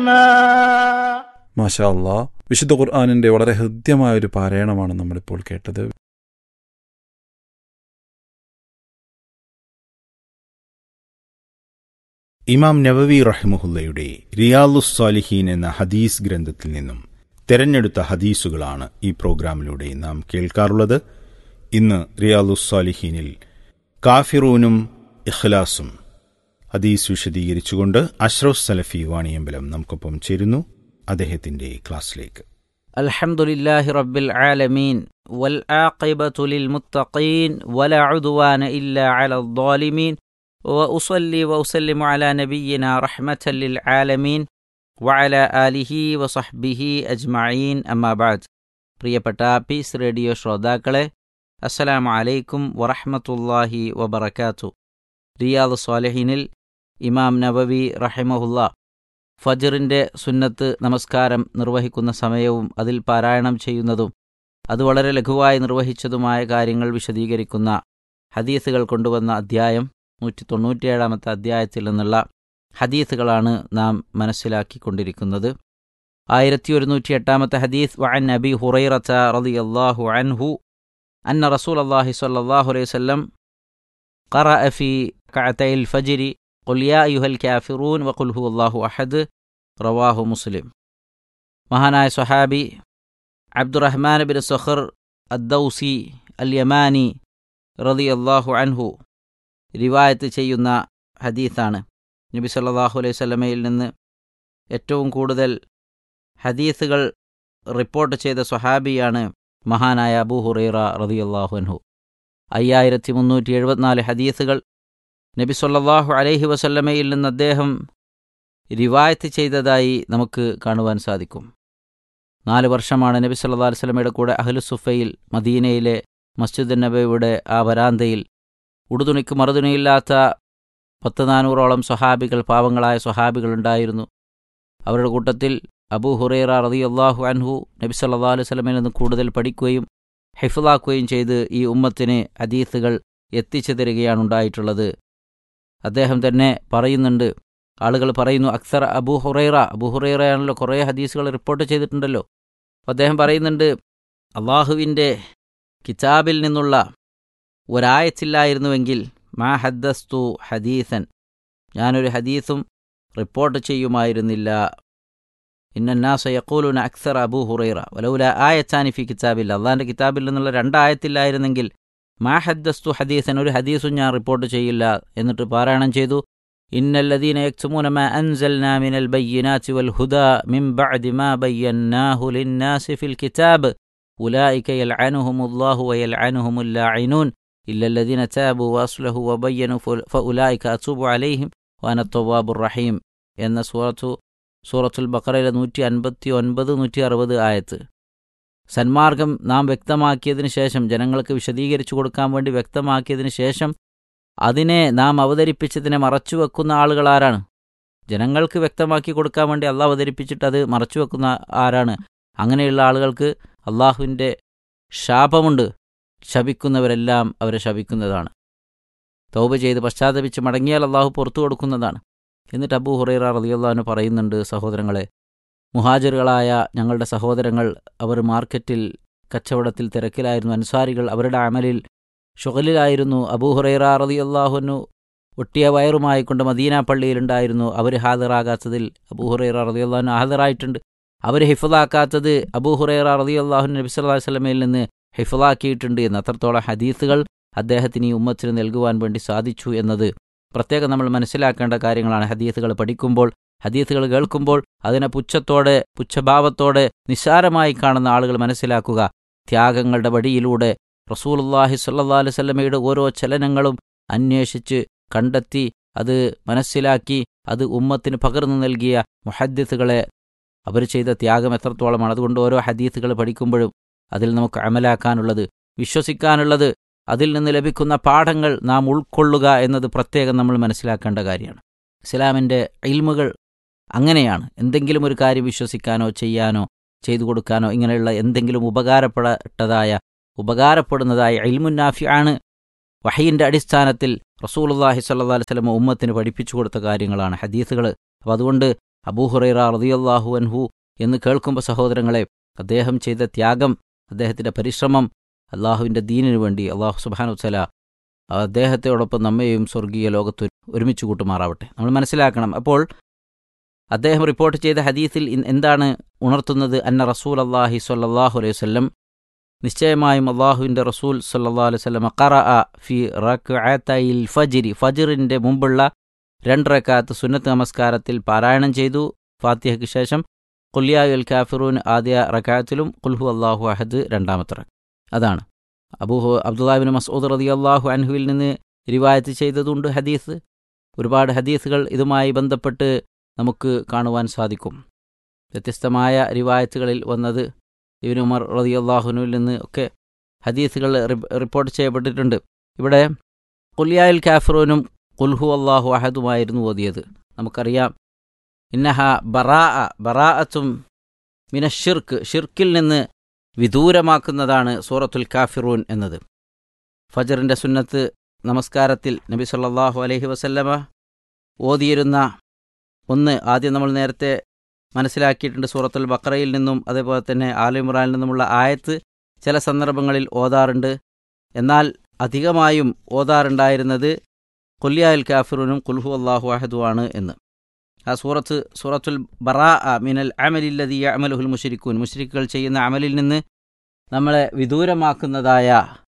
الماء മാഷാ അല്ലാ വിശുദ്ധ ഖുർആാനിന്റെ വളരെ ഹൃദ്യമായ ഒരു പാരായണമാണ് നമ്മളിപ്പോൾ കേട്ടത് ഇമാം നവവി റഹിമുഹുല്ലയുടെ റിയാലുസ് സാലിഹീൻ എന്ന ഹദീസ് ഗ്രന്ഥത്തിൽ നിന്നും തെരഞ്ഞെടുത്ത ഹദീസുകളാണ് ഈ പ്രോഗ്രാമിലൂടെ നാം കേൾക്കാറുള്ളത് ഇന്ന് റിയാലുസ് സാലിഹീനിൽ കാഫിറൂനും ഇഖ്ലാസും ഹദീസ് വിശദീകരിച്ചുകൊണ്ട് അഷ്റഫ് സലഫി വാണിയമ്പലം നമുക്കൊപ്പം ചേരുന്നു അദ്ദേഹത്തിന്റെ ക്ലാസ്സിലേക്ക് الحمد لله رب العالمين والعاقبة للمتقين ولا عدوان إلا على الظالمين وأصلي وأسلم على نبينا رحمة للعالمين وعلى آله وصحبه أجمعين أما بعد പ്രിയപ്പെട്ട പീസ് റേഡിയോ ശ്രോതാക്കളെ അസ്സലാമു അലൈക്കും വറഹ്മത്തുള്ളാഹി വബറകാത്തു റിയാദ് സ്വാലഹീനിൽ ഇമാം നബവി റഹിമഹുല്ല ഫജറിൻ്റെ സുന്നത്ത് നമസ്കാരം നിർവഹിക്കുന്ന സമയവും അതിൽ പാരായണം ചെയ്യുന്നതും അത് വളരെ ലഘുവായി നിർവഹിച്ചതുമായ കാര്യങ്ങൾ വിശദീകരിക്കുന്ന ഹദീസുകൾ കൊണ്ടുവന്ന അധ്യായം നൂറ്റി തൊണ്ണൂറ്റിയേഴാമത്തെ അധ്യായത്തിൽ നിന്നുള്ള ഹദീസുകളാണ് നാം മനസ്സിലാക്കിക്കൊണ്ടിരിക്കുന്നത് ആയിരത്തി ഒരുന്നൂറ്റി എട്ടാമത്തെ ഹദീസ് വഅൻ നബി ഹുറൈറത്ത റളിയല്ലാഹു അൻഹു അന്ന റസൂൽ അള്ളാഹി സ്വല്ലല്ലാഹു അലൈഹി വസല്ലം قرأ في ركعتي الفجر قل يا أيها الكافرون وقل هو الله أحد റവാഹു മുസ്ലിം മഹാനായ സ്വഹാബി അബ്ദുറഹ്മാൻ ബിൻ സഖർ അദ്ദൌസി അൽ യമാനി റതി അള്ളാഹു അൻഹു റിവായത്ത് ചെയ്യുന്ന ഹദീസാണ് നബി സല്ലല്ലാഹു അലൈഹി സ്വലമയിൽ നിന്ന് ഏറ്റവും കൂടുതൽ ഹദീസുകൾ റിപ്പോർട്ട് ചെയ്ത സ്വഹാബിയാണ് മഹാനായ അബൂ ഹുറൈറ റതി അള്ളാഹു അൻഹു അയ്യായിരത്തി മുന്നൂറ്റി എഴുപത്തിനാല് ഹദീസുകൾ നബി സല്ലല്ലാഹു അലൈഹി വസല്ലമയിൽ നിന്ന് അദ്ദേഹം റിവായത്ത് ചെയ്തതായി നമുക്ക് കാണുവാൻ സാധിക്കും നാല് വർഷമാണ് നബി സല്ലല്ലാഹു അലൈഹി വസല്ലമയുടെ കൂടെ അഹ്ലുസുഫയിൽ മദീനയിലെ മസ്ജിദ് നബിയുടെ ആ വരാന്തയിൽ ഉടുതുണിക്ക് മറുതുണിയില്ലാത്ത പത്ത് നാനൂറോളം സ്വഹാബികൾ പാവങ്ങളായ സ്വഹാബികൾ ഉണ്ടായിരുന്നു അവരുടെ കൂട്ടത്തിൽ അബൂ ഹുറൈറ റളിയല്ലാഹു അൻഹു നബി സല്ലല്ലാഹു അലൈഹി വസല്ലമയിൽ നിന്ന് കൂടുതൽ പഠിക്കുകയും ഹിഫ്ലാക്കുകയും ചെയ്ത് ഈ ഉമ്മത്തിന് ഹദീസുകൾ എത്തിച്ചു തരികയാണ് ഉണ്ടായിട്ടുള്ളത് അദ്ദേഹം തന്നെ പറയുന്നുണ്ട് ആളുകൾ പറയുന്നു അക്സർ അബൂ ഹുറൈറ അബൂ ഹുറൈറയാണല്ലോ കുറേ ഹദീസുകൾ റിപ്പോർട്ട് ചെയ്തിട്ടുണ്ടല്ലോ അപ്പോൾ അദ്ദേഹം പറയുന്നുണ്ട് അള്ളാഹുവിൻ്റെ കിതാബിൽ നിന്നുള്ള ഒരായത്തില്ലായിരുന്നുവെങ്കിൽ മാ ഹദ്ദസ്തു ഹദീസൻ ഞാനൊരു ഹദീസും റിപ്പോർട്ട് ചെയ്യുമായിരുന്നില്ല ഇന്നാസ യക്കൂലുന അക്സർ അബൂ ഹുറൈറ വലൗല ആയച്ചാനി ഫി കിതാബില്ല അള്ളാഹിൻ്റെ കിതാബിൽ നിന്നുള്ള രണ്ടായത്തില്ലായിരുന്നെങ്കിൽ മാ ഹദ്ദസ്തു ഹദീസൻ ഒരു ഹദീസും ഞാൻ റിപ്പോർട്ട് ചെയ്യില്ല എന്നിട്ട് പാരായണം ചെയ്തു إن الذين يكتمون ما أنزلنا من البينات والهدى من بعد ما بيناه للناس في الكتاب أولئك يلعنهم الله ويلعنهم اللاعنون إلا الذين تابوا وأصلحوا وبينوا فأولئك أتوب عليهم وأنا التواب الرحيم എന്ന സൂറത്തു സൂറത്തുൽ ബക്കറയിലെ നൂറ്റി അൻപത്തി ഒൻപത് നൂറ്റി അറുപത് ആയത്ത് സന്മാർഗം നാം വ്യക്തമാക്കിയതിനു ശേഷം ജനങ്ങൾക്ക് വിശദീകരിച്ചു കൊടുക്കാൻ വേണ്ടി വ്യക്തമാക്കിയതിനു ശേഷം അതിനെ നാം അവതരിപ്പിച്ചതിനെ മറച്ചുവെക്കുന്ന ആളുകൾ ആരാണ് ജനങ്ങൾക്ക് വ്യക്തമാക്കി കൊടുക്കാൻ വേണ്ടി അള്ളാഹ് അവതരിപ്പിച്ചിട്ട് അത് മറച്ചുവെക്കുന്ന ആരാണ് അങ്ങനെയുള്ള ആളുകൾക്ക് അള്ളാഹുവിൻ്റെ ശാപമുണ്ട് ശപിക്കുന്നവരെല്ലാം അവരെ ശപിക്കുന്നതാണ് തൗബ ചെയ്ത് പശ്ചാത്തപിച്ച് മടങ്ങിയാൽ അള്ളാഹു പുറത്തു കൊടുക്കുന്നതാണ് എന്നിട്ട് അബൂ ഹുറൈറ റളിയല്ലാഹു പറയുന്നുണ്ട് സഹോദരങ്ങളെ മുഹാജിറുകളായ ഞങ്ങളുടെ സഹോദരങ്ങൾ അവർ മാർക്കറ്റിൽ കച്ചവടത്തിൽ തിരക്കിലായിരുന്നു അൻസാരികൾ അവരുടെ അമലിൽ ഷുഗലിലായിരുന്നു അബൂഹുറൈറ റളിയല്ലാഹുനു ഒട്ടിയ വയറുമായി കൊണ്ട് മദീന പള്ളിയിലുണ്ടായിരുന്നു അവർ ഹാജറാകാത്തതിൽ അബൂഹുറൈറ റളിയല്ലാഹുനു ഹാജറായിട്ടുണ്ട് അവർ ഹിഫലാക്കാത്തത് അബൂഹുറൈറ റളിയല്ലാഹു നബി സല്ലല്ലാഹു അലൈഹി വസല്ലമയിൽ നിന്ന് ഹിഫലാക്കിയിട്ടുണ്ട് എന്ന് അത്രത്തോളം ഹദീസുകൾ അദ്ദേഹത്തിന് ഈ ഉമ്മത്തിന് നൽകുവാൻ വേണ്ടി സാധിച്ചു എന്നത് പ്രത്യേകം നമ്മൾ മനസ്സിലാക്കേണ്ട കാര്യങ്ങളാണ് ഹദീസുകൾ പഠിക്കുമ്പോൾ ഹദീസുകൾ കേൾക്കുമ്പോൾ അതിനെ പുച്ഛത്തോടെ പുച്ഛഭാവത്തോടെ നിസ്സാരമായി കാണുന്ന ആളുകൾ മനസ്സിലാക്കുക ത്യാഗങ്ങളുടെ വഴിയിലൂടെ റസൂലുല്ലാഹി സല്ലാ അലുസല്ലമയുടെ ഓരോ ചലനങ്ങളും അന്വേഷിച്ച് കണ്ടെത്തി അത് മനസ്സിലാക്കി അത് ഉമ്മത്തിന് പകർന്നു നൽകിയ മുഹദ്ദിസുകളെ അവർ ചെയ്ത ത്യാഗം എത്രത്തോളമാണ് അതുകൊണ്ട് ഓരോ ഹദീസുകൾ പഠിക്കുമ്പോഴും അതിൽ നമുക്ക് അമലാക്കാനുള്ളത് വിശ്വസിക്കാനുള്ളത് അതിൽ നിന്ന് ലഭിക്കുന്ന പാഠങ്ങൾ നാം ഉൾക്കൊള്ളുക എന്നത് പ്രത്യേകം നമ്മൾ മനസ്സിലാക്കേണ്ട കാര്യമാണ് ഇസ്ലാമിൻ്റെ ഇൽമുകൾ അങ്ങനെയാണ് എന്തെങ്കിലും ഒരു കാര്യം വിശ്വസിക്കാനോ ചെയ്യാനോ ചെയ്തു കൊടുക്കാനോ ഇങ്ങനെയുള്ള എന്തെങ്കിലും ഉപകാരപ്പെടട്ടതായ ഉപകാരപ്പെടുന്നതായ ഇൽമുന്നാഫി ആണ് വഹയിൻ്റെ അടിസ്ഥാനത്തിൽ റസൂലുള്ളാഹി സ്വല്ലല്ലാഹി അലൈഹി വസല്ലം ഉമ്മത്തിന് പഠിപ്പിച്ചു കൊടുത്ത കാര്യങ്ങളാണ് ഹദീസുകൾ അപ്പോൾ അതുകൊണ്ട് അബൂഹുറൈറ റളിയല്ലാഹു അൻഹു എന്ന് കേൾക്കുമ്പോൾ സഹോദരങ്ങളെ അദ്ദേഹം ചെയ്ത ത്യാഗം അദ്ദേഹത്തിൻ്റെ പരിശ്രമം അള്ളാഹുവിൻ്റെ ദീനിനു വേണ്ടി അള്ളാഹു സുബാനു വല അദ്ദേഹത്തോടൊപ്പം നമ്മയും സ്വർഗീയ ലോകത്ത് ഒരുമിച്ച് കൂട്ടുമാറാവട്ടെ നമ്മൾ മനസ്സിലാക്കണം അപ്പോൾ അദ്ദേഹം റിപ്പോർട്ട് ചെയ്ത ഹദീസിൽ ഇൻ- എന്താണ് ഉണർത്തുന്നത് അന്ന റസൂൽ അള്ളാഹി സ്വല്ലല്ലാഹു അലൈഹി വസല്ലം നിശ്ചയമായും അള്ളാഹുവിൻ്റെ റസൂൽ സല്ലല്ലാഹു അലൈഹി വസല്ലം ഖറ ഫി റക്അത്തൈൽ ഫജ്രി ഫജ്റിൻ്റെ മുമ്പുള്ള രണ്ട് റക്കാത്ത് സുന്നത്ത് നമസ്കാരത്തിൽ പാരായണം ചെയ്തു ഫാത്തിഹയ്ക്ക് ശേഷം കുല്യായുൽ കാഫിറൂൻ ആദ്യ റക്കാത്തിലും കുൽഹു അള്ളാഹു അഹദ് രണ്ടാമത്തെ റക്ക അതാണ് അബൂഹു അബ്ദുല്ലാബിൻ മസൂദ് റതി അള്ളാഹു അൻഹുവിൽ നിന്ന് റിവായത്ത് ചെയ്തതുണ്ട് ഹദീസ് ഒരുപാട് ഹദീസുകൾ ഇതുമായി ബന്ധപ്പെട്ട് നമുക്ക് കാണുവാൻ സാധിക്കും വ്യത്യസ്തമായ റിവായത്തുകളിൽ വന്നത് ഇബിൻ ഉമർ റതി അള്ളാഹുനുവിൽ നിന്ന് ഒക്കെ ഹദീസുകൾ റി- റിപ്പോർട്ട് ചെയ്യപ്പെട്ടിട്ടുണ്ട് ഇവിടെ കുല്യായുൽ കാഫിറൂനും കുൽഹു അള്ളാഹു അഹദുമായിരുന്നു ഓതിയത് നമുക്കറിയാം ഇന്നഹ ബറാ ബറാഅത്തും മിന ഷിർക്ക് ഷിർക്കിൽ നിന്ന് വിദൂരമാക്കുന്നതാണ് സൂറത്തുൽ കാഫിറൂൻ എന്നത് ഫജറിൻ്റെ സുന്നത്ത് നമസ്കാരത്തിൽ നബി സല്ലല്ലാഹു അലൈഹി വസല്ലമ ഓതിയിരുന്ന ഒന്ന് ആദ്യം നമ്മൾ നേരത്തെ മനസ്സിലാക്കിയിട്ടുണ്ട് സൂറത്തുൽ ബക്രയിൽ നിന്നും അതേപോലെ തന്നെ ആലിമുറാനിൽ നിന്നുമുള്ള ആയത്ത് ചില സന്ദർഭങ്ങളിൽ ഓതാറുണ്ട് എന്നാൽ അധികമായും ഓതാറുണ്ടായിരുന്നത് കൊല്ലിയാൽ കാഫിറുനും കുൽഹു അള്ളാഹു അഹദുവാണ് എന്ന് ആ സൂറത്ത് സൂറത്തുൽ ബറാ മിനൽ അമലില്ലതി അമലുഹുൽ മുഷരിക്കൂൻ മുഷരിക്കുകൾ ചെയ്യുന്ന അമലിൽ നിന്ന് നമ്മളെ വിദൂരമാക്കുന്നതായ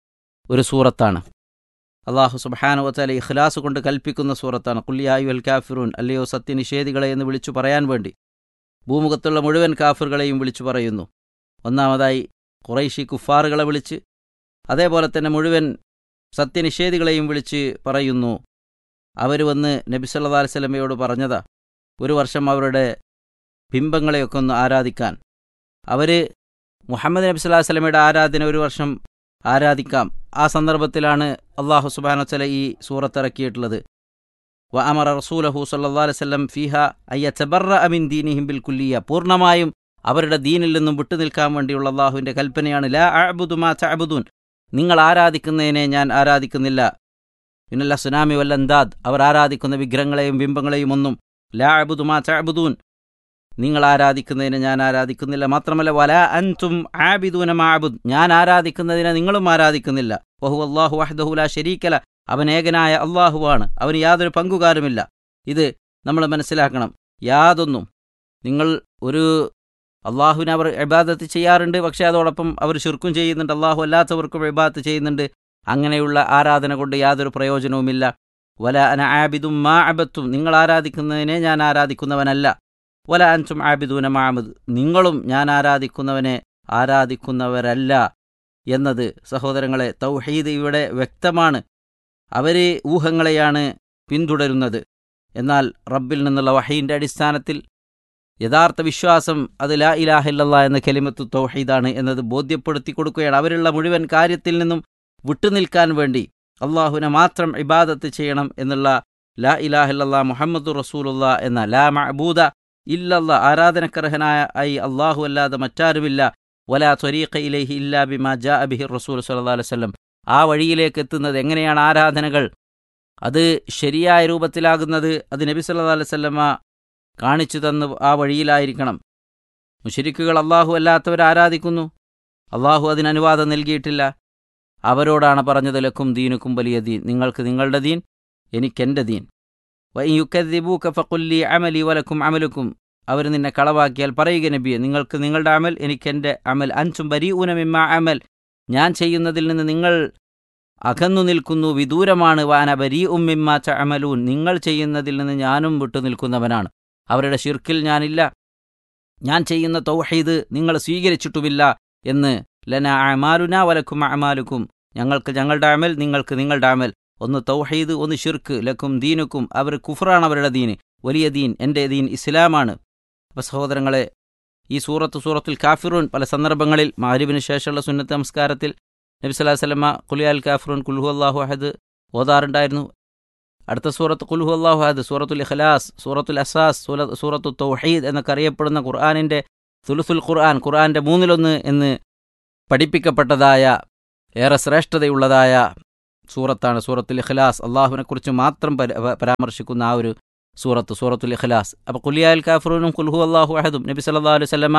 ഒരു സൂറത്താണ് അള്ളാഹു സുബാനു വച്ചാല ഇഖ്ലാസ് കൊണ്ട് കൽപ്പിക്കുന്ന സൂറത്താണ് കുല്യായു അൽ കാഫിറൂൻ അല്ലയോ സത്യനിഷേധികളെ എന്ന് വിളിച്ചു പറയാൻ വേണ്ടി ഭൂമുഖത്തുള്ള മുഴുവൻ കാഫിറുകളെയും വിളിച്ചു പറയുന്നു ഒന്നാമതായി കുറൈശി കുഫാറുകളെ വിളിച്ച് അതേപോലെ തന്നെ മുഴുവൻ സത്യനിഷേധികളെയും വിളിച്ച് പറയുന്നു അവർ വന്ന് നബി സല്ലാ അലിസ്ലമയോട് പറഞ്ഞതാ ഒരു വർഷം അവരുടെ ബിംബങ്ങളെയൊക്കെ ഒന്ന് ആരാധിക്കാൻ അവർ മുഹമ്മദ് നബി സല്ലാ വസ്ലമയുടെ ആരാധന ഒരു വർഷം ആരാധിക്കാം ആ സന്ദർഭത്തിലാണ് അള്ളാഹു സുബാന വസ്ല ഈ സൂറത്തിറക്കിയിട്ടുള്ളത് വ അമറ റസൂലഹു സല്ലാ അലൈവല്ലം ഫിഹ അയ്യ ചബറ അമിൻ ദീനിഹിം ബിൽ കുല്ലിയ പൂർണ്ണമായും അവരുടെ ദീനിൽ നിന്നും വിട്ടുനിൽക്കാൻ വേണ്ടിയുള്ള അള്ളാഹുവിൻ്റെ കൽപ്പനയാണ് ലാ അബുദു മാ ചഅബുദൂൻ നിങ്ങൾ ആരാധിക്കുന്നതിനെ ഞാൻ ആരാധിക്കുന്നില്ല പിന്നല്ല സുനാമി വല്ലന്താദ് അവർ ആരാധിക്കുന്ന വിഗ്രഹങ്ങളെയും ബിംബങ്ങളെയും ഒന്നും ലാ അബുദു മാ ചഅബുദൂൻ നിങ്ങൾ ആരാധിക്കുന്നതിനെ ഞാൻ ആരാധിക്കുന്നില്ല മാത്രമല്ല വല അൻതും ആബിദൂന മാബുദ് ഞാൻ ആരാധിക്കുന്നതിനെ നിങ്ങളും ആരാധിക്കുന്നില്ല വഹു അള്ളാഹു വഹ്ദഹുല ശരീക്കല അവൻ ഏകനായ അള്ളാഹുവാണ് അവന് യാതൊരു പങ്കുകാരുമില്ല ഇത് നമ്മൾ മനസ്സിലാക്കണം യാതൊന്നും നിങ്ങൾ ഒരു അള്ളാഹുവിനെ അവർ ഇബാദത്ത് ചെയ്യാറുണ്ട് പക്ഷേ അതോടൊപ്പം അവർ ശുർക്കും ചെയ്യുന്നുണ്ട് അള്ളാഹു അല്ലാത്തവർക്കും ഇബാദത്ത് ചെയ്യുന്നുണ്ട് അങ്ങനെയുള്ള ആരാധന കൊണ്ട് യാതൊരു പ്രയോജനവുമില്ല വല അന ആബിദും മാ അബത്തും നിങ്ങൾ ആരാധിക്കുന്നതിനെ ഞാൻ ആരാധിക്കുന്നവനല്ല വല അൻസും ആബിദൂന മാമദ് നിങ്ങളും ഞാൻ ആരാധിക്കുന്നവനെ ആരാധിക്കുന്നവരല്ല എന്നത് സഹോദരങ്ങളെ തൗഹീദ് ഇവിടെ വ്യക്തമാണ് അവർ ഊഹങ്ങളെയാണ് പിന്തുടരുന്നത് എന്നാൽ റബ്ബിൽ നിന്നുള്ള വഹീൻ്റെ അടിസ്ഥാനത്തിൽ യഥാർത്ഥ വിശ്വാസം അത് ലാ ഇലാഹില്ല എന്ന കെലിമത്ത് തൗഹീദാണ് എന്നത് ബോധ്യപ്പെടുത്തി കൊടുക്കുകയാണ് അവരുള്ള മുഴുവൻ കാര്യത്തിൽ നിന്നും വിട്ടുനിൽക്കാൻ വേണ്ടി അള്ളാഹുവിനെ മാത്രം ഇബാദത്ത് ചെയ്യണം എന്നുള്ള ലാ ഇലാഹില്ല മുഹമ്മദ് റസൂലുള്ള എന്ന ലാ മഅബൂദ ഇല്ലല്ല ആരാധനക്കർഹനായ ഐ അള്ളാഹു അല്ലാതെ മറ്റാരുമില്ല വലാ ത്വരീഖ ഇലൈഹി ഇല്ലാ ബിമാ ജാ അബിഹി റസൂൽ സല്ലല്ലാഹു അലൈഹി വസല്ലം ആ വഴിയിലേക്ക് എത്തുന്നത് എങ്ങനെയാണ് ആരാധനകൾ അത് ശരിയായ രൂപത്തിലാകുന്നത് അത് നബി സല്ലല്ലാഹു അലൈഹി വസല്ലമ കാണിച്ചു തന്ന് ആ വഴിയിലായിരിക്കണം മുശരിക്കുകൾ അള്ളാഹു അല്ലാത്തവരെ ആരാധിക്കുന്നു അള്ളാഹു അതിന് അനുവാദം നൽകിയിട്ടില്ല അവരോടാണ് പറഞ്ഞത് ലക്കും ദീനുക്കും വലിയ ദീൻ നിങ്ങൾക്ക് നിങ്ങളുടെ ദീൻ എനിക്കെൻ്റെ ദീൻ വയ്യുക്കദ്ദിബൂക്ക ഫഖുല്ലി അമലി വലക്കും അമലുക്കും അവർ നിന്നെ കളവാക്കിയാൽ പറയുക നബിയെ നിങ്ങൾക്ക് നിങ്ങളുടെ അമൽ എനിക്കെൻ്റെ അമൽ അൻസും ബരി ഊനമിമ്മ അമൽ ഞാൻ ചെയ്യുന്നതിൽ നിന്ന് നിങ്ങൾ അകന്നു നിൽക്കുന്നു വിദൂരമാണ് വാന ബരി ഉമ്മിമ്മ ച അമലൂൻ നിങ്ങൾ ചെയ്യുന്നതിൽ നിന്ന് ഞാനും വിട്ടു നിൽക്കുന്നവനാണ് അവരുടെ ഷിർക്കിൽ ഞാനില്ല ഞാൻ ചെയ്യുന്ന തൗഹീദ് നിങ്ങൾ സ്വീകരിച്ചിട്ടുമില്ല എന്ന് ലന അമാലുന വലക്കും അമാലുക്കും ഞങ്ങൾക്ക് ഞങ്ങളുടെ അമൽ നിങ്ങൾക്ക് നിങ്ങളുടെ അമൽ ഒന്ന് തൗഹീദ് ഒന്ന് ഷിർക്ക് ലക്കും ദീനുക്കും അവർ കുഫറാണ് അവരുടെ ദീന് വലിയ ദീൻ എൻ്റെ ദീൻ ഇസ്ലാമാണ് അപ്പോൾ സഹോദരങ്ങളെ ഈ സൂറത്ത് സൂറത്തുൽ കാഫിറൂൻ പല സന്ദർഭങ്ങളിൽ മാരിബിന് ശേഷമുള്ള സുന്നത്ത് നമസ്കാരത്തിൽ നബി സല്ലാഹു വല്ലമ കുലിയാൽ കാഫിറൂൻ കുൽഹു അള്ളാഹു അഹദ് ഓതാറുണ്ടായിരുന്നു അടുത്ത സൂറത്ത് കുൽഹു അള്ളാഹു അഹദ് സൂറത്തുൽ ഇഖ്ലാസ് സൂറത്തുൽ അസാസ് സൂറത്തു തൗഹീദ് എന്നൊക്കെ അറിയപ്പെടുന്ന ഖുർആാനിൻ്റെ സുലുസുൽ ഖുർആൻ ഖുർആാൻ്റെ മൂന്നിലൊന്ന് എന്ന് പഠിപ്പിക്കപ്പെട്ടതായ ഏറെ ശ്രേഷ്ഠതയുള്ളതായ സൂറത്താണ് സൂറത്തുൽ ഇഖ്ലാസ് അള്ളാഹുവിനെക്കുറിച്ച് മാത്രം പരാമർശിക്കുന്ന ആ ഒരു സൂറത്ത് സൂറത്തുൽ ഇഖ്ലാസ് അപ്പോൾ കുലിയാൽ കാഫറൂനും കുൽഹു അള്ളാഹു അഹദും നബി സല്ലാ അലൈഹി സ്വലമ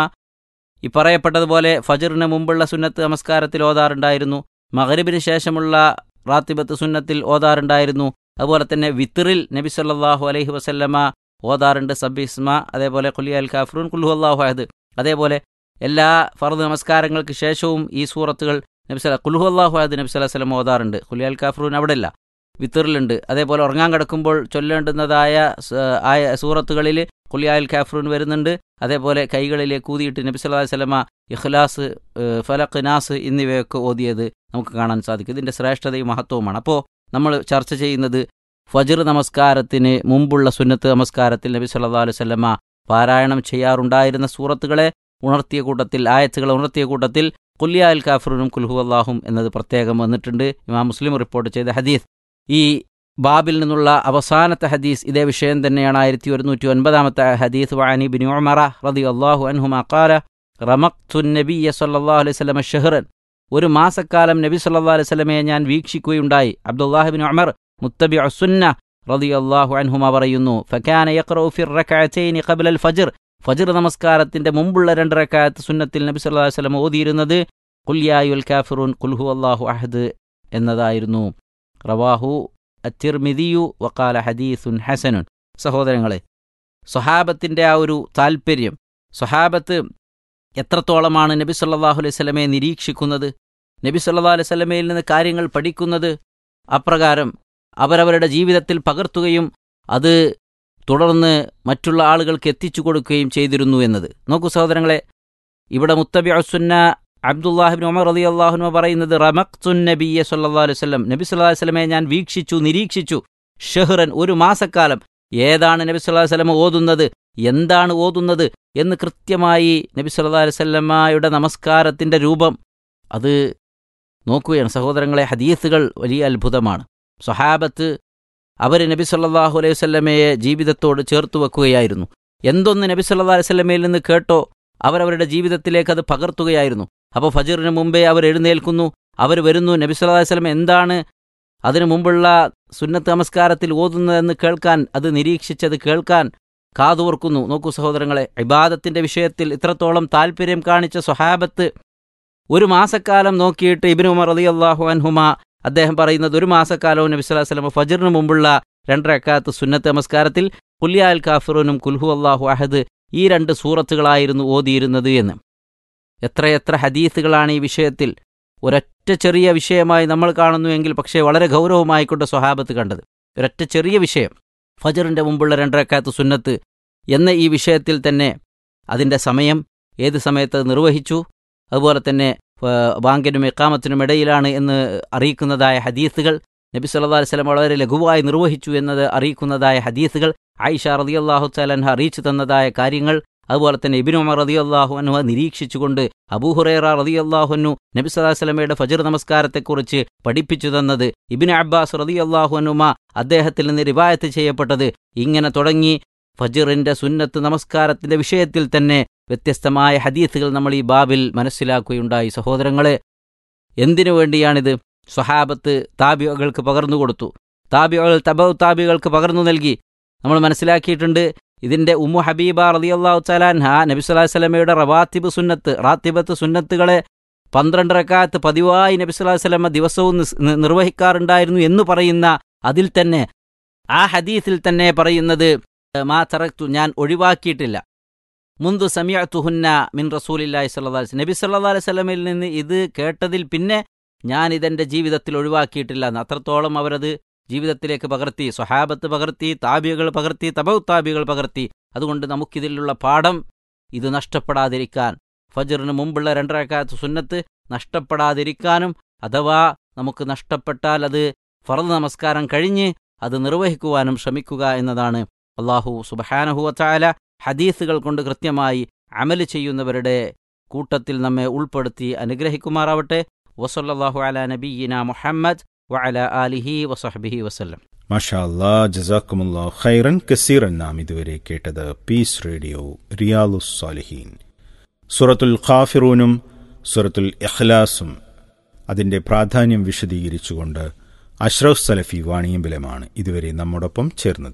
ഈ പറയപ്പെട്ടതുപോലെ ഫജറിന് മുമ്പുള്ള സുന്നത്ത് നമസ്കാരത്തിൽ ഓതാറുണ്ടായിരുന്നു മഗ്രിബിന് ശേഷമുള്ള റാത്തിബത്ത് സുന്നത്തിൽ ഓതാറുണ്ടായിരുന്നു അതുപോലെ തന്നെ വിത്തറിൽ നബി സല്ലാഹു അലൈഹി വസല്ലമ ഓതാറുണ്ട് സബിസ്മ അതേപോലെ കുലിയാൽ കാഫറൂൻ കുൽഹു അള്ളാഹു അഹദ് അതേപോലെ എല്ലാ ഫർദ് നമസ്കാരങ്ങൾക്ക് ശേഷവും ഈ സൂറത്തുകൾ നബി സല കുൽഹു അള്ളാഹു അഹദ് നബി സല്ലാ വല്ലം ഓതാറുണ്ട് കുലിയാൽ കാഫറൂൻ അവിടെ ഇല്ല വിത്തറിലുണ്ട് അതേപോലെ ഉറങ്ങാൻ കിടക്കുമ്പോൾ ചൊല്ലേണ്ടുന്നതായ സ- ആയ സൂറത്തുകളിൽ കുലിയാൽ കാഫറൂൻ വരുന്നുണ്ട് അതേപോലെ കൈകളിലേക്ക് ഊതിയിട്ട് നബി സല്ലല്ലാഹു അലൈഹി വസല്ലമ ഇഖ്ലാസ് ഏഹ്, ഫലഖ് നാസ് എന്നിവയൊക്കെ ഓതിയത് നമുക്ക് കാണാൻ സാധിക്കും ഇതിൻ്റെ ശ്രേഷ്ഠതയും മഹത്വവുമാണ് അപ്പോൾ നമ്മൾ ചർച്ച ചെയ്യുന്നത് ഫജർ നമസ്കാരത്തിന് മുമ്പുള്ള സുന്നത്ത് നമസ്കാരത്തിൽ നബി സല്ലല്ലാഹു അലൈഹി വസല്ലമ പാരായണം ചെയ്യാറുണ്ടായിരുന്ന സൂറത്തുകളെ ഉണർത്തിയ കൂട്ടത്തിൽ ആയത്തുകളെ ഉണർത്തിയ കൂട്ടത്തിൽ കുല്യാൽ കാഫറുനും കുൽഹു അള്ളാഹും എന്നത് പ്രത്യേകം വന്നിട്ടുണ്ട് ഇമാം മുസ്ലിം റിപ്പോർട്ട് ചെയ്ത ഹദീസ് ഈ ബാബിൽ നിന്നുള്ള അവസാനത്തെ ഹദീസ് ഇതേ വിഷയം തന്നെയാണ് ആയിരത്തി ഒരുന്നൂറ്റി ഒൻപതാമത്തെ ഹദീസ് വാനി ബിൻ ഉമറ റതി അള്ളാഹു അൻഹുമ ഖാല റമഖ്തു നബിയ സല്ലല്ലാഹു അലൈഹി വസല്ലമ ഷഹ്റൻ ഒരു മാസക്കാലം നബി സല്ലല്ലാഹു അലൈഹി വസല്ലമയെ ഞാൻ വീക്ഷിക്കുകയുണ്ടായി അബ്ദുല്ലാഹിബിൻ ഉമർ മുത്തബി സുന്ന റതി അള്ളാഹു അൻഹുമ പറയുന്നു ഫക്കാന യഖ്റഉ ഫി റകഅതൈനി ഖബ്ല അൽ ഫജ്ർ ഫജ്ർ നമസ്കാരത്തിന്റെ മുമ്പുള്ള രണ്ട് റക്അത്ത് സുന്നത്തിൽ നബി സല്ലല്ലാഹു അലൈഹി വസല്ലം ഓതിയിരുന്നത് ഖുൽ യാ അയ്യുൽ കാഫിറൂൻ ഖുൽ ഹുവല്ലാഹു അഹദ് എന്നതായിരുന്നു റവാഹു അത്തിർമിദിയു വക്കാല ഹദീസുൻ ഹസനുൻ സഹോദരങ്ങളെ സ്വഹാബത്തിൻ്റെ ആ ഒരു താൽപ്പര്യം സ്വഹാബത്ത് എത്രത്തോളമാണ് നബി സല്ലല്ലാഹു അലൈഹി സ്വലമയെ നിരീക്ഷിക്കുന്നത് നബി സല്ലല്ലാഹു അലൈഹി സ്വലമയിൽ നിന്ന് കാര്യങ്ങൾ പഠിക്കുന്നത് അപ്രകാരം അവരവരുടെ ജീവിതത്തിൽ പകർത്തുകയും അത് തുടർന്ന് മറ്റുള്ള ആളുകൾക്ക് എത്തിച്ചു കൊടുക്കുകയും ചെയ്തിരുന്നു എന്നത് നോക്കൂ സഹോദരങ്ങളെ ഇവിടെ മുത്തബി സുന്ന അബ്ദുല്ലാഹിബിൻ ഉമർ റതി അള്ളാഹുനു പറയുന്നത് റമഖ്സുൻ നബിയെ സല്ലല്ലാഹു അലൈഹി വസല്ലം നബി സല്ലല്ലാഹു അലൈഹി വസല്ലമയെ ഞാൻ വീക്ഷിച്ചു നിരീക്ഷിച്ചു ഷെഹ്റൻ ഒരു മാസക്കാലം ഏതാണ് നബി സല്ലല്ലാഹു അലൈഹി വസല്ലം ഓതുന്നത് എന്താണ് ഓതുന്നത് എന്ന് കൃത്യമായി നബി സല്ലല്ലാഹു അലൈഹി വസല്ലമയുടെ നമസ്കാരത്തിന്റെ രൂപം അത് നോക്കുകയാണ് സഹോദരങ്ങളെ ഹദീസുകൾ വലിയ അത്ഭുതമാണ് സ്വഹാബത്ത് അവർ നബി സല്ലല്ലാഹു അലൈഹി വസല്ലമയെ ജീവിതത്തോട് ചേർത്ത് വെക്കുകയായിരുന്നു എന്തൊന്ന് നബി സല്ലല്ലാഹു അലൈഹി വസല്ലമയിൽ നിന്ന് കേട്ടോ അവരവരുടെ ജീവിതത്തിലേക്ക് അത് പകർത്തുകയായിരുന്നു അപ്പോൾ ഫജറിന് മുമ്പേ അവർ എഴുന്നേൽക്കുന്നു അവർ വരുന്നു നബി സല്ലല്ലാഹു അലൈഹി വസല്ലം എന്താണ് അതിനു മുമ്പുള്ള സുന്നത്ത് നമസ്കാരത്തിൽ ഓതുന്നതെന്ന് കേൾക്കാൻ അത് നിരീക്ഷിച്ചത് കേൾക്കാൻ കാതോർക്കുന്നു നോക്കൂ സഹോദരങ്ങളെ ഇബാദത്തിന്റെ വിഷയത്തിൽ ഇത്രത്തോളം താല്പര്യം കാണിച്ച സ്വഹാബത്ത് ഒരു മാസക്കാലം നോക്കിയിട്ട് ഇബിനു ഉമർ റളിയല്ലാഹു അൻഹുമ അദ്ദേഹം പറയുന്നത് ഒരു മാസക്കാലവും നബി സല്ലല്ലാഹു അലൈഹി വസല്ലം ഫജറിന് മുമ്പുള്ള രണ്ടരക്കാത്ത് സുന്നത്ത് നമസ്കാരത്തിൽ കുല്യാൽ കാഫിറുനും കുൽഹു അള്ളാഹു അഹദ് ഈ രണ്ട് സൂറത്തുകളായിരുന്നു ഓതിയിരുന്നത് എന്ന് എത്രയെത്ര ഹദീസുകളാണ് ഈ വിഷയത്തിൽ ഒരൊറ്റ ചെറിയ വിഷയമായി നമ്മൾ കാണുന്നുവെങ്കിൽ പക്ഷേ വളരെ ഗൗരവമായിക്കൊണ്ട് സ്വഹാബത്ത് കണ്ടത് ഒരൊറ്റ ചെറിയ വിഷയം ഫജറിന്റെ മുമ്പുള്ള രണ്ടരക്കാത്ത് സുന്നത്ത് എന്ന ഈ വിഷയത്തിൽ തന്നെ അതിൻ്റെ സമയം ഏത് സമയത്ത് അത് നിർവഹിച്ചു അതുപോലെ തന്നെ ബാങ്കിനും ഇക്കാമത്തിനും ഇടയിലാണ് എന്ന് അറിയിക്കുന്നതായ ഹദീസുകൾ നബി സല്ലല്ലാഹു അലൈഹി വസല്ലം വളരെ ലഘുവായി നിർവഹിച്ചു എന്നത് അറിയിക്കുന്നതായ ഹദീസുകൾ ആയിഷ റളിയല്ലാഹു തആലൻഹ അറിയിച്ചു തന്നതായ കാര്യങ്ങൾ അതുപോലെ തന്നെ ഇബിനു ഉമർ റളിയല്ലാഹു അൻഹു നിരീക്ഷിച്ചുകൊണ്ട് അബൂഹുറൈറ റളിയല്ലാഹു അൻഹു നബി സല്ലല്ലാഹു അലൈഹി വസല്ലമയുടെ ഫജ്ർ നമസ്കാരത്തെക്കുറിച്ച് പഠിപ്പിച്ചു തന്നത് ഇബിന് അബ്ബാസ് റളിയല്ലാഹു അൻഹുമ അദ്ദേഹത്തിൽ നിന്ന് റിവായത്ത് ചെയ്യപ്പെട്ടത് ഇങ്ങനെ തുടങ്ങി ഫജ്റിന്റെ സുന്നത്ത് നമസ്കാരത്തിന്റെ വിഷയത്തിൽ തന്നെ വ്യത്യസ്തമായ ഹദീസുകൾ നമ്മൾ ഈ ബാബിൽ മനസ്സിലാക്കുകയുണ്ടായി സഹോദരങ്ങളെ എന്തിനു വേണ്ടിയാണിത് സ്വഹാബത്ത് താബികൾക്ക് പകർന്നു കൊടുത്തു താബികൾ തബൌ താബികൾക്ക് പകർന്നു നൽകി നമ്മൾ മനസ്സിലാക്കിയിട്ടുണ്ട് ഇതിന്റെ ഉമ്മു ഹബീബ റളിയല്ലാഹു തലാൻഹ നബി സല്ലല്ലാഹു അലൈഹി വസല്ലമയുടെ റവാത്തിബ് സുന്നത്ത് റാത്തിബത്ത് സുന്നത്തുകളെ പന്ത്രണ്ട് റക്കാത്ത് പതിവായി നബി സല്ലല്ലാഹു അലൈഹി വസല്ലമ ദിവസവും നിസ്- നി- നിർവഹിക്കാറുണ്ടായിരുന്നു എന്ന് പറയുന്ന അതിൽ തന്നെ ആ ഹദീസിൽ തന്നെ പറയുന്നത് മാ തറക്തു ഞാൻ ഒഴിവാക്കിയിട്ടില്ല മുന്തു സമിയത്തുഹുന്ന മിൻ റസൂലില്ലാഹി സല്ലല്ലാഹു അലൈഹി വസല്ലം നബി സല്ലല്ലാഹു അലൈഹി വസല്ലമയിൽ നിന്ന് ഇത് കേട്ടതിൽ പിന്നെ ഞാൻ ഇതെന്റെ ജീവിതത്തിൽ ഒഴിവാക്കിയിട്ടില്ല എന്ന് അത്രത്തോളം അവരത് ജീവിതത്തിലേക്ക് പകർത്തി സ്വഹാബത്ത് പകർത്തി താബികൾ പകർത്തി തബൗ താബികൾ പകർത്തി അതുകൊണ്ട് നമുക്കിതിലുള്ള പാഠം ഇത് നഷ്ടപ്പെടാതിരിക്കാൻ ഫജറിന് മുമ്പുള്ള രണ്ടരക്കാലത്ത് സുന്നത്ത് നഷ്ടപ്പെടാതിരിക്കാനും അഥവാ നമുക്ക് നഷ്ടപ്പെട്ടാൽ അത് ഫറദ് നമസ്കാരം കഴിഞ്ഞ് അത് നിർവഹിക്കുവാനും ശ്രമിക്കുക എന്നതാണ് അള്ളാഹു സുബഹാനഹുവച്ചായ ഹദീസുകൾ കൊണ്ട് കൃത്യമായി അമല് ചെയ്യുന്നവരുടെ കൂട്ടത്തിൽ നമ്മെ ഉൾപ്പെടുത്തി അനുഗ്രഹിക്കുമാറാവട്ടെ വസല്ലാഹു അല നബീന മുഹമ്മദ് വഅല ആലിഹി വസഹബിഹി വസല്ലം മാഷാ അല്ലാ ജസാക്കുമുല്ലാ ഖൈറൻ കസീറൻ നാം ഇതുവരെ കേട്ടത് പീസ് റേഡിയോ റിയാലുസ് സാലിഹീൻ സുറത്തുൽ ഖാഫിറൂനും സുറത്തുൽ ഇഖ്ലാസും അതിന്റെ പ്രാധാന്യം വിശദീകരിച്ചുകൊണ്ട് അഷ്റഫ് സലഫി വാണിയമ്പലമാണ് ഇതുവരെ നമ്മോടൊപ്പം ചേർന്നത്